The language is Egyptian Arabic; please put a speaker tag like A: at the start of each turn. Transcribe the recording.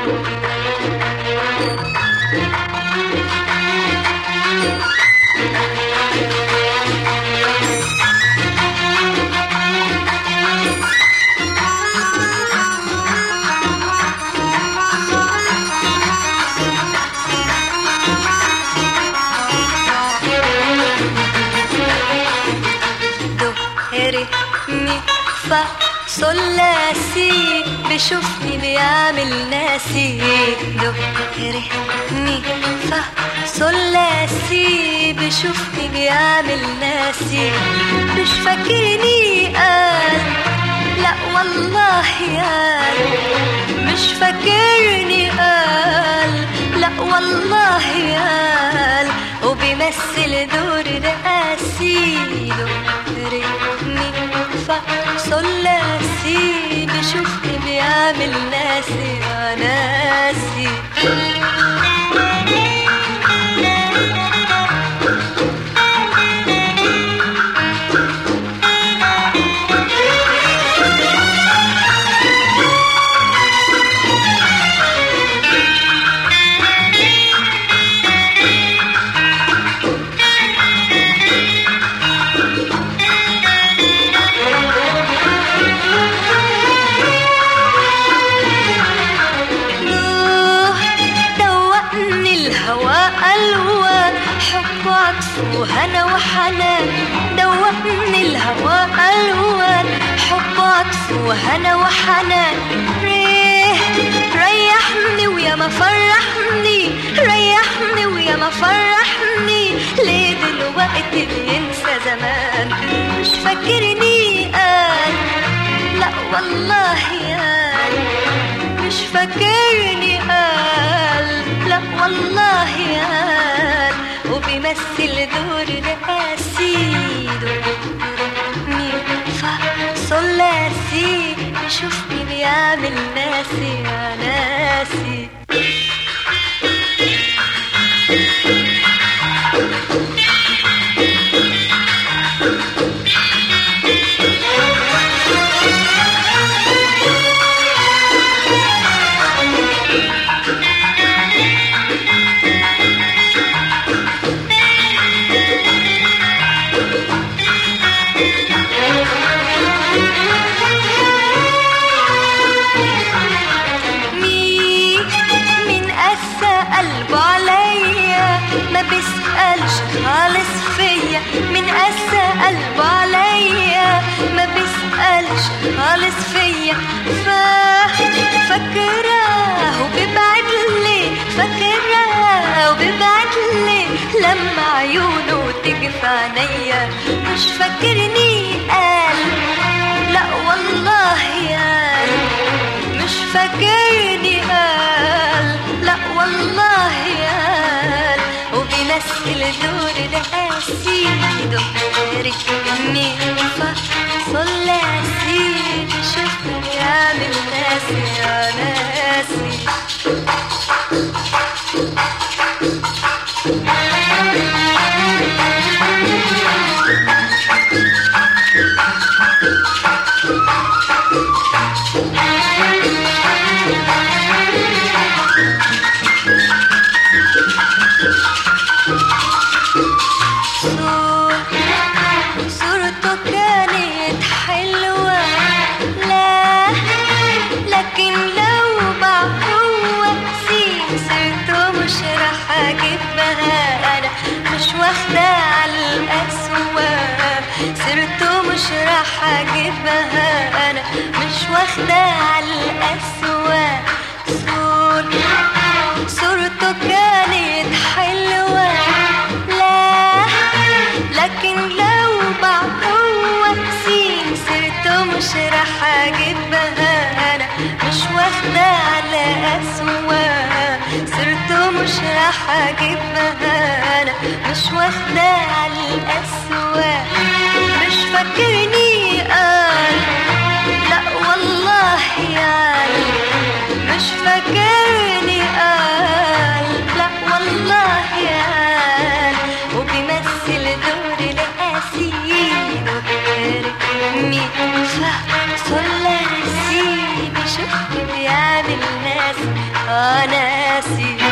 A: دو ري مي فا صول لا سي بشوفني بيعمل ناسي دو ري مي فا صول لا سي بشوفني بيعمل ناسي مش فاكرني قال لا والله قال مش فاكرني قال لا والله قال وبيمثل دور رئاسي دو ري مي فا صول لا سي بشوفني بيعمل ناسي آه ناسي دوه دوقني الهوى ألوان حب عطف وهنا وحنان دوقني الهوى ألوان حب عطف وهنا وحنان ريه ريحني ويا ما فرحني ريحني ويا ما فرحني ليه دلوقتي بينسى زمان مش فاكرني قال لا والله قال مش فاكرني قال لا والله قال وبيمثل دور رئاسي دور مي فا صول لا سي شوفني بيعمل ناسي يا ناسي مين مين قسى قلبه عليا ما بيسألش خالص فيا مين قسى قلبه عليا ما بيسألش خالص فيا فا فاكراه وبيبعد لي فاكراه وبيبعد لي لما عيونه تيجي في عينيا مش فاكرني قال لا والله قال مش فاكرني قال لا والله قال وبيمثل دور القاسي دوري مي فا صول لا سي شوفني عامل ناسي يا ناسي صور- صورته كانت حلوة لا لكن لو بعهوة سين صرته مش راح اجيبها انا مش واخدة على الأسوأ صرته مش راح اجيبها انا مش واخدة على الأسوأ صور صورته كانت حلوة لا لكن لو بعهوة سين صرته مش راح اجيبها انا مش واخدة على أسوأ صرته مش راح اجيبها انا مش واخدة على الأسوأ مش فاكرني قال لا والله قال مش فاكرني قال لا والله قال وبيمثل دور القاسي مي فا صول لا سي بيشوفني بيعمل ناس آه ناسي